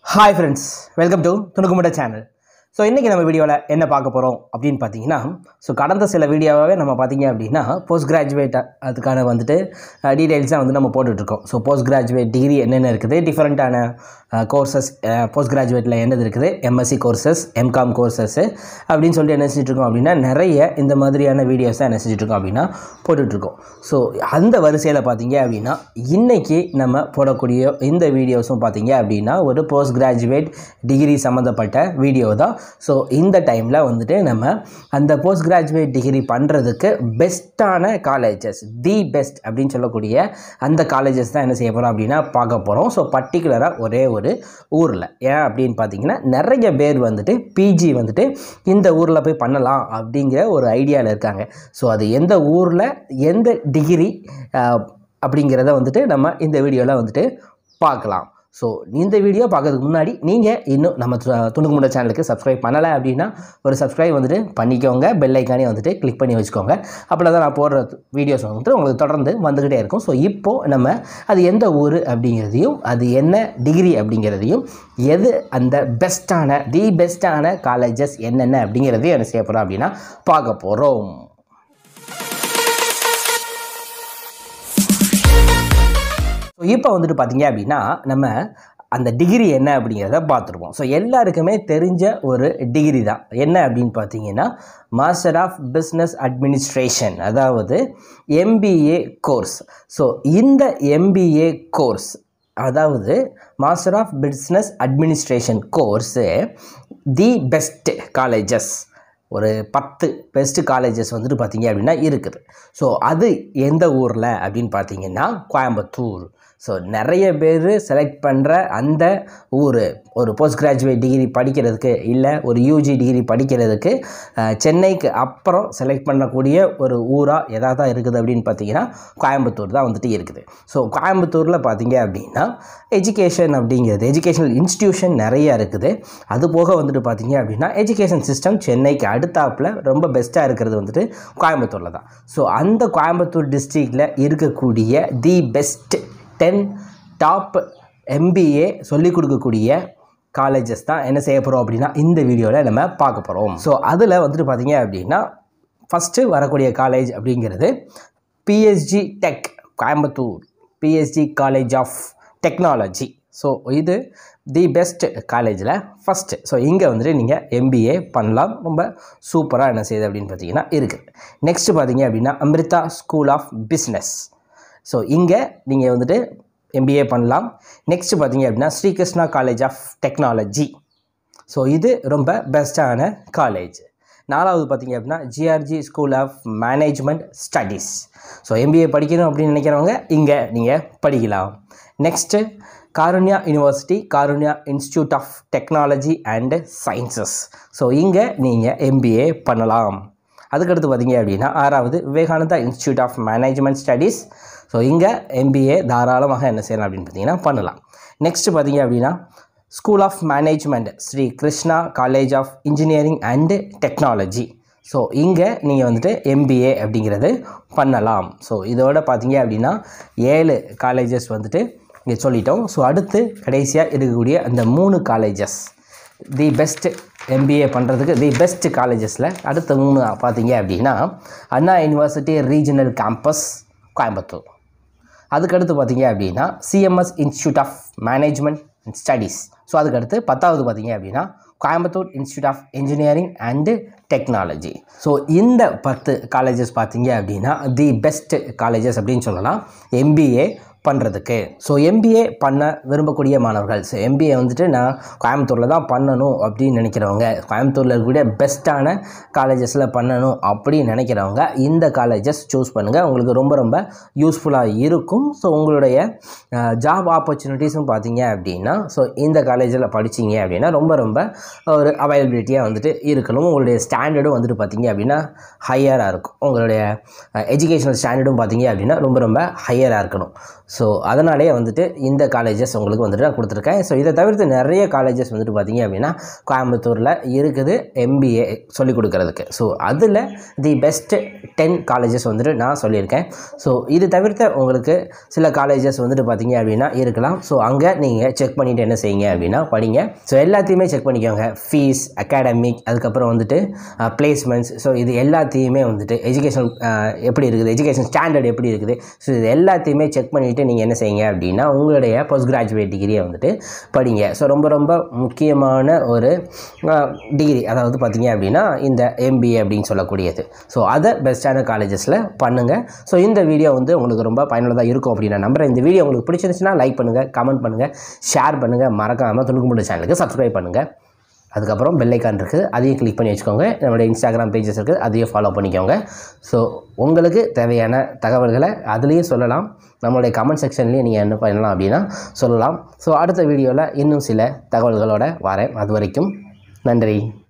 hi friends welcome to துணுக்குமுட channel so இன்றைக்கி நம்ம வீடியோவில் என்ன பார்க்க போகிறோம் அப்படின்னு பார்த்தீங்கன்னா ஸோ கடந்த சில வீடியோவாகவே நம்ம பார்த்தீங்க அப்படின்னா போஸ்ட் கிராஜுவேட் அதுக்கான வந்துட்டு டீட்டெயில்ஸாக வந்து நம்ம போட்டுட்ருக்கோம் ஸோ போஸ்ட் கிராஜுவேட் டிகிரி என்னென்ன இருக்குது டிஃப்ரெண்ட்டான கோர்சஸ் போஸ்ட் கிராஜுவேட்டில் என்னது இருக்குது எம்எஸ்சி கோர்சஸ் எம்காம் கோர்சஸ்ஸு அப்படின்னு சொல்லிட்டு என்ன செஞ்சுட்ருக்கோம் அப்படின்னா நிறைய இந்த மாதிரியான வீடியோஸை என்ன செஞ்சுட்ருக்கோம் அப்படின்னா போட்டுட்ருக்கோம் ஸோ அந்த வரிசையில் பார்த்தீங்க அப்படின்னா இன்றைக்கி நம்ம போடக்கூடிய இந்த வீடியோஸும் பார்த்தீங்க அப்படின்னா ஒரு போஸ்ட் கிராஜுவேட் டிகிரி சம்மந்தப்பட்ட வீடியோ தான் ஸோ இந்த டைமில் வந்துட்டு நம்ம அந்த போஸ்ட் கிராஜுவேட் டிகிரி பண்ணுறதுக்கு பெஸ்ட்டான காலேஜஸ் தி பெஸ்ட் அப்படின்னு சொல்லக்கூடிய அந்த காலேஜஸ் தான் என்ன செய்ய போகிறோம் அப்படின்னா பார்க்க போகிறோம் ஸோ பர்டிகுலராக ஒரே ஒரு ஊரில் ஏன் அப்படின்னு பார்த்தீங்கன்னா நிறைய பேர் வந்துட்டு பிஜி வந்துட்டு இந்த ஊரில் போய் பண்ணலாம் அப்படிங்கிற ஒரு ஐடியாவில் இருக்காங்க ஸோ அது எந்த ஊரில் எந்த டிகிரி அப்படிங்கிறத வந்துட்டு நம்ம இந்த வீடியோவில் வந்துட்டு பார்க்கலாம் ஸோ இந்த வீடியோ பார்க்கறதுக்கு முன்னாடி நீங்கள் இன்னும் நம்ம து- துணுக்கு முண்டை சேனலுக்கு சப்ஸ்கிரைப் பண்ணலை அப்படின்னா ஒரு சப்ஸ்கிரைப் வந்துட்டு பண்ணிக்கோங்க பெல் ஐக்கானே வந்துட்டு கிளிக் பண்ணி வச்சுக்கோங்க அப்படி தான் நான் போடுற வீடியோஸ் வந்துட்டு உங்களுக்கு தொடர்ந்து வந்துக்கிட்டே இருக்கும் ஸோ இப்போது நம்ம அது எந்த ஊர் அப்படிங்கிறதையும் அது என்ன டிகிரி அப்படிங்கிறதையும் எது அந்த பெஸ்ட்டான தி பெஸ்ட்டான காலேஜஸ் என்னென்ன அப்படிங்கிறதையும் என்ன செய்ய போகிறோம் அப்படின்னா பார்க்க போகிறோம் ஸோ இப்போ வந்துட்டு பார்த்தீங்க அப்படின்னா நம்ம அந்த டிகிரி என்ன அப்படிங்கிறத பார்த்துருப்போம் ஸோ எல்லாருக்குமே தெரிஞ்ச ஒரு டிகிரி தான் என்ன அப்படின்னு பார்த்தீங்கன்னா மாஸ்டர் ஆஃப் பிஸ்னஸ் அட்மினிஸ்ட்ரேஷன் அதாவது எம்பிஏ கோர்ஸ் ஸோ இந்த எம்பிஏ கோர்ஸ் அதாவது master of business administration course the best colleges ஒரு பத்து பெஸ்ட் காலேஜஸ் வந்துட்டு பார்த்தீங்க அப்படின்னா இருக்குது ஸோ அது எந்த ஊரில் அப்படின்னு பார்த்தீங்கன்னா கோயம்புத்தூர் ஸோ நிறைய பேர் செலக்ட் பண்ணுற அந்த ஊர் ஒரு போஸ்ட் கிராஜுவேட் டிகிரி படிக்கிறதுக்கு இல்லை ஒரு யூஜி டிகிரி படிக்கிறதுக்கு அஹ், சென்னைக்கு அப்புறம் செலக்ட் பண்ணக்கூடிய ஒரு ஊராக எதாவது தான் இருக்குது அப்படின்னு பார்த்தீங்கன்னா கோயம்புத்தூர் தான் வந்துட்டு இருக்குது ஸோ கோயம்புத்தூரில் பார்த்தீங்க அப்படின்னா எஜுகேஷன் அப்படிங்கிறது எஜுகேஷனல் இன்ஸ்டிடியூஷன் நிறைய இருக்குது அது போக வந்துட்டு பார்த்தீங்க அப்படின்னா எஜுகேஷன் சிஸ்டம் சென்னைக்கு அடுத்தாப்பில் ரொம்ப பெஸ்ட்டாக இருக்கிறது வந்துட்டு கோயம்புத்தூரில் தான் ஸோ அந்த கோயம்புத்தூர் டிஸ்ட்ரிக்டில் இருக்கக்கூடிய the best ten top MBA சொல்லிக் கொடுக்கக்கூடிய காலேஜஸ் தான் என்ன செய்ய போகிறோம் அப்படின்னா இந்த வீடியோவில் நம்ம பார்க்க போகிறோம் ஸோ அதில் வந்துட்டு பார்த்தீங்க அப்படின்னா ஃபஸ்ட்டு வரக்கூடிய காலேஜ் அப்படிங்கிறது PSG tech Coimbatore PSG college of technology so இது தி பெஸ்ட் காலேஜில் ஃபஸ்ட்டு ஸோ இங்கே வந்துட்டு நீங்கள் எம்பிஏ பண்ணலாம் ரொம்ப சூப்பராக என்ன செய்யுது அப்படின்னு பார்த்தீங்கன்னா இருக்குது நெக்ஸ்ட்டு பார்த்தீங்க அப்படின்னா Amrita school of business so இங்கே நீங்கள் வந்துட்டு எம்பிஏ பண்ணலாம் நெக்ஸ்ட்டு பார்த்தீங்க அப்படின்னா Sri Krishna college of technology so இது ரொம்ப பெஸ்ட்டான காலேஜ் நாலாவது பார்த்தீங்க அப்படின்னா GRG school of management studies so MBA படிக்கணும் அப்படின்னு நினைக்கிறவங்க இங்கே நீங்கள் படிக்கலாம் next Karunya university Karunya institute of technology and sciences so இங்கே நீங்கள் எம்பிஏ பண்ணலாம் அதுக்கடுத்து பார்த்தீங்க அப்படின்னா ஆறாவது Vivekananda institute of management studies so இங்கே எம்பிஏ தாராளமாக என்ன செய்யலாம் அப்படின்னு பார்த்தீங்கன்னா பண்ணலாம் நெக்ஸ்ட் பார்த்தீங்க அப்படின்னா school of management Sri Krishna college of engineering and technology so இங்கே நீங்கள் வந்துட்டு எம்பிஏ அப்படிங்கிறது பண்ணலாம் ஸோ இதோட பார்த்தீங்க அப்படின்னா ஏழு காலேஜஸ் வந்துட்டு இங்கே சொல்லிட்டோம் ஸோ அடுத்து கடைசியாக இருக்கக்கூடிய அந்த மூணு காலேஜஸ் தி பெஸ்ட் எம்பிஏ பண்ணுறதுக்கு தி பெஸ்ட் காலேஜஸில் அடுத்த மூணு பார்த்தீங்க அப்படின்னா Anna university regional campus Coimbatore அதுக்கடுத்து பார்த்தீங்க அப்படின்னா CMS institute of management and studies so அதுக்கடுத்து பத்தாவது பார்த்தீங்க அப்படின்னா Coimbatore institute of engineering and technology so இந்த பத்து காலேஜஸ் பார்த்தீங்க அப்படின்னா தி பெஸ்ட் காலேஜஸ் அப்படின்னு சொல்லலாம் எம்பிஏ பண்ணுறதுக்கு ஸோ எம்பிஏ பண்ண விரும்பக்கூடிய மாணவர்கள் ஸோ எம்பிஏ வந்துட்டு நான் கோயம்புத்தூரில் தான் பண்ணணும் அப்படின்னு நினைக்கிறவங்க கோயம்புத்தூரில் இருக்கக்கூடிய பெஸ்ட்டான காலேஜஸில் பண்ணணும் அப்படின்னு நினைக்கிறவங்க இந்த காலேஜஸ் சூஸ் பண்ணுங்கள் உங்களுக்கு ரொம்ப ரொம்ப யூஸ்ஃபுல்லாக இருக்கும் ஸோ உங்களுடைய ஜாப் ஆப்பர்ச்சுனிட்டிஸும் பார்த்தீங்க அப்படின்னா ஸோ இந்த காலேஜில் படிச்சீங்க அப்படின்னா ரொம்ப ரொம்ப ஒரு அவைலபிலிட்டியாக வந்துட்டு இருக்கணும் உங்களுடைய ஸ்டாண்டர்டும் வந்துட்டு பார்த்தீங்க அப்படின்னா ஹையராக இருக்கும் உங்களுடைய எஜுகேஷனல் ஸ்டாண்டர்டும் பார்த்தீங்க அப்படின்னா ரொம்ப ரொம்ப ஹையராக இருக்கணும் ஸோ அதனாலேயே வந்துட்டு இந்த காலேஜஸ் உங்களுக்கு வந்துட்டு நான் கொடுத்துருக்கேன் ஸோ இதை தவிர்த்து நிறைய காலேஜஸ் வந்துட்டு பார்த்தீங்க அப்படின்னா கோயம்புத்தூரில் இருக்குது எம்பிஏ சொல்லிக் கொடுக்கறதுக்கு ஸோ அதில் தி பெஸ்ட் டென் காலேஜஸ் வந்துட்டு நான் சொல்லியிருக்கேன் ஸோ இது தவிர்த்த உங்களுக்கு சில காலேஜஸ் வந்துட்டு பார்த்தீங்க அப்படின்னா இருக்கலாம் ஸோ அங்கே நீங்கள் செக் பண்ணிவிட்டு என்ன செய்யுங்க அப்படின்னா படிங்க ஸோ எல்லாத்தையுமே செக் பண்ணிக்கோங்க ஃபீஸ் அகாடமிக் அதுக்கப்புறம் வந்துட்டு பிளேஸ்மெண்ட்ஸ் ஸோ இது எல்லாத்தையுமே வந்துட்டு எஜுகேஷன் எப்படி இருக்குது எஜுகேஷன் ஸ்டாண்டர்ட் எப்படி இருக்குது ஸோ இது எல்லாத்தையுமே செக் பண்ணிவிட்டு நீங்கள் என்ன செய்யுங்க அப்படின்னா உங்களுடைய போஸ்ட் கிராஜுவேட் டிகிரியை வந்துட்டு படிங்க ஸோ ரொம்ப ரொம்ப முக்கியமான ஒரு டிகிரி அதாவது பார்த்தீங்க அப்படின்னா இந்த எம்பிஏ அப்படின்னு சொல்லக்கூடியது ஸோ அதை பெஸ்ட்டான காலேஜஸில் பண்ணுங்கள் ஸோ இந்த வீடியோ வந்து உங்களுக்கு ரொம்ப பயனுள்ளதாக இருக்கும் அப்படின்னு நான் நம்புறேன் இந்த வீடியோ உங்களுக்கு பிடிச்சிருந்துச்சுன்னா லைக் பண்ணுங்கள் கமெண்ட் பண்ணுங்கள் ஷேர் பண்ணுங்கள் மறக்காமல் துணுக்குமுடி சேனலுக்கு சப்ஸ்கிரைப் பண்ணுங்கள் அதுக்கப்புறம் பெல்லைக்கான் இருக்குது அதையும் கிளிக் பண்ணி வச்சுக்கோங்க நம்மளுடைய இன்ஸ்டாகிராம் பேஜஸ் இருக்குது அதையும் ஃபாலோ பண்ணிக்கோங்க ஸோ உங்களுக்கு தேவையான தகவல்களை அதுலேயும் சொல்லலாம் நம்மளுடைய கமெண்ட் செக்ஷன்லேயும் நீங்கள் என்ன பண்ணலாம் அப்படின்னா சொல்லலாம் ஸோ அடுத்த வீடியோவில் இன்னும் சில தகவல்களோட வரேன் அது வரைக்கும் நன்றி